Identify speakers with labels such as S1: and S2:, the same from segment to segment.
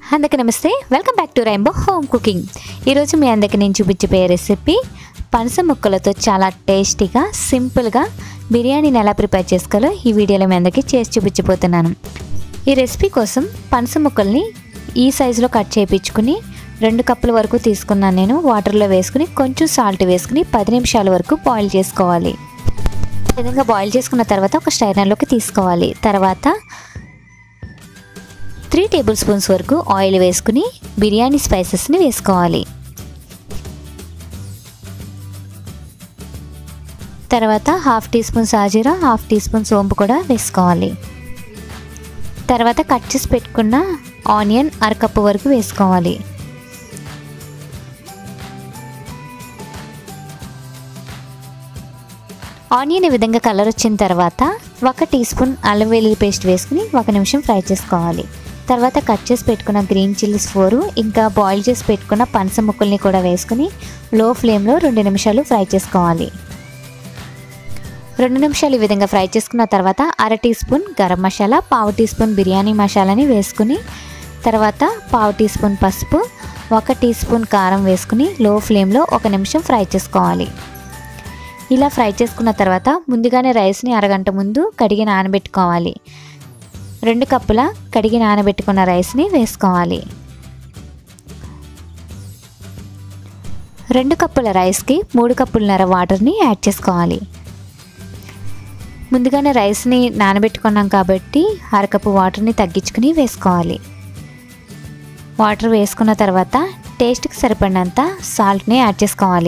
S1: అందరికీ నమస్తే welcome back to Rainbow Home Cooking ఈరోజు మీ అందరికి నేను చూపించిపోయే రెసిపీ పనస ముక్కలతో చాలా టేస్టీగా సింపుల్గా బిర్యానీని ఎలా ప్రిపేర్ చేసుకోవాలో ఈ వీడియోలో మీ అందరికీ చేసి చూపించబోతున్నాను ఈ రెసిపీ కోసం పనస ముక్కల్ని ఈ సైజులో కట్ చేయించుకుని రెండు కప్పుల వరకు తీసుకున్నాను నేను వాటర్లో వేసుకుని కొంచెం సాల్ట్ వేసుకుని పది నిమిషాల వరకు బాయిల్ చేసుకోవాలి ఈ విధంగా బాయిల్ చేసుకున్న తర్వాత ఒక స్టైనర్లోకి తీసుకోవాలి తర్వాత త్రీ టేబుల్ స్పూన్స్ వరకు ఆయిల్ వేసుకుని బిర్యానీ స్పైసెస్ని వేసుకోవాలి తర్వాత హాఫ్ టీ స్పూన్ సాజీరా హాఫ్ టీ స్పూన్ సోంపు కూడా వేసుకోవాలి తర్వాత కట్ చేసి పెట్టుకున్న ఆనియన్ అరకప్పు వరకు వేసుకోవాలి ఆనియన్ ఈ విధంగా కలర్ వచ్చిన తర్వాత ఒక టీ స్పూన్ అల్లం వెల్లుల్లి పేస్ట్ వేసుకుని ఒక నిమిషం ఫ్రై చేసుకోవాలి తర్వాత కట్ చేసి పెట్టుకున్న గ్రీన్ చిల్లీస్ ఫోరు ఇంకా బాయిల్ చేసి పెట్టుకున్న పనస ముక్కల్ని కూడా వేసుకుని లో ఫ్లేమ్లో రెండు నిమిషాలు ఫ్రై చేసుకోవాలి రెండు నిమిషాలు ఈ విధంగా ఫ్రై చేసుకున్న తర్వాత అర టీ స్పూన్ గరం మసాలా పావు టీ స్పూన్ బిర్యానీ మసాలాని వేసుకుని తర్వాత పావు టీ స్పూన్ పసుపు ఒక టీ స్పూన్ కారం వేసుకుని లో ఫ్లేమ్లో ఒక నిమిషం ఫ్రై చేసుకోవాలి ఇలా ఫ్రై చేసుకున్న తర్వాత ముందుగానే రైస్ని అరగంట ముందు కడిగి నానబెట్టుకోవాలి రెండు కప్పుల కడిగి నానబెట్టుకున్న రైస్ని వేసుకోవాలి రెండు కప్పుల రైస్కి మూడు కప్పులన్నర వాటర్ని యాడ్ చేసుకోవాలి ముందుగానే రైస్ని నానబెట్టుకున్నాం కాబట్టి అరకప్పు వాటర్ని తగ్గించుకుని వేసుకోవాలి వాటర్ వేసుకున్న తర్వాత టేస్ట్కి సరిపడినంత సాల్ట్ని యాడ్ చేసుకోవాలి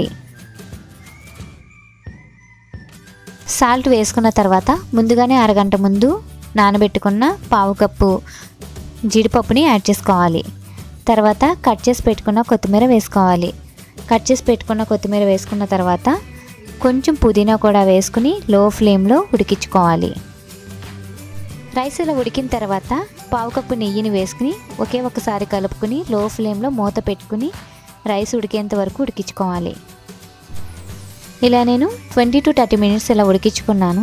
S1: సాల్ట్ వేసుకున్న తర్వాత ముందుగానే అరగంట ముందు నానబెట్టుకున్న పావు కప్పు జీడిపప్పుని యాడ్ చేసుకోవాలి తర్వాత కట్ చేసి పెట్టుకున్న కొత్తిమీర వేసుకోవాలి కట్ చేసి పెట్టుకున్న కొత్తిమీర వేసుకున్న తర్వాత కొంచెం పుదీనా కూడా వేసుకుని లో ఫ్లేమ్లో ఉడికించుకోవాలి రైస్ ఇలా ఉడికిన తర్వాత పావు కప్పు నెయ్యిని వేసుకుని ఒకే ఒకసారి కలుపుకుని లో ఫ్లేమ్లో మూత పెట్టుకుని రైస్ ఉడికేంత వరకు ఉడికించుకోవాలి ఇలా నేను ట్వంటీ టు థర్టీ మినిట్స్ ఇలా ఉడికించుకున్నాను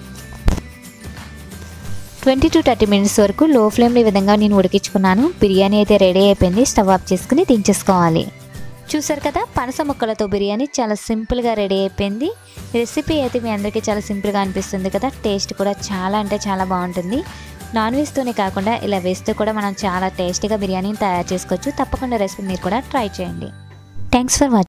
S1: ట్వంటీ టు థర్టీ మినిట్స్ వరకు లో ఫ్లేమ్లో ఈ విధంగా నేను ఉడికించుకున్నాను బిర్యానీ అయితే రెడీ అయిపోయింది స్టవ్ ఆఫ్ చేసుకుని దించేసుకోవాలి చూసారు కదా పనస ముక్కలతో బిర్యానీ చాలా సింపుల్గా రెడీ అయిపోయింది రెసిపీ అయితే మీ అందరికీ చాలా సింపుల్గా అనిపిస్తుంది కదా టేస్ట్ కూడా చాలా అంటే చాలా బాగుంటుంది నాన్ వెజ్తోనే కాకుండా ఇలా వేస్తూ కూడా మనం చాలా టేస్టీగా బిర్యానీని తయారు చేసుకోవచ్చు తప్పకుండా రెసిపీ మీరు కూడా ట్రై చేయండి థ్యాంక్స్ ఫర్ వాచింగ్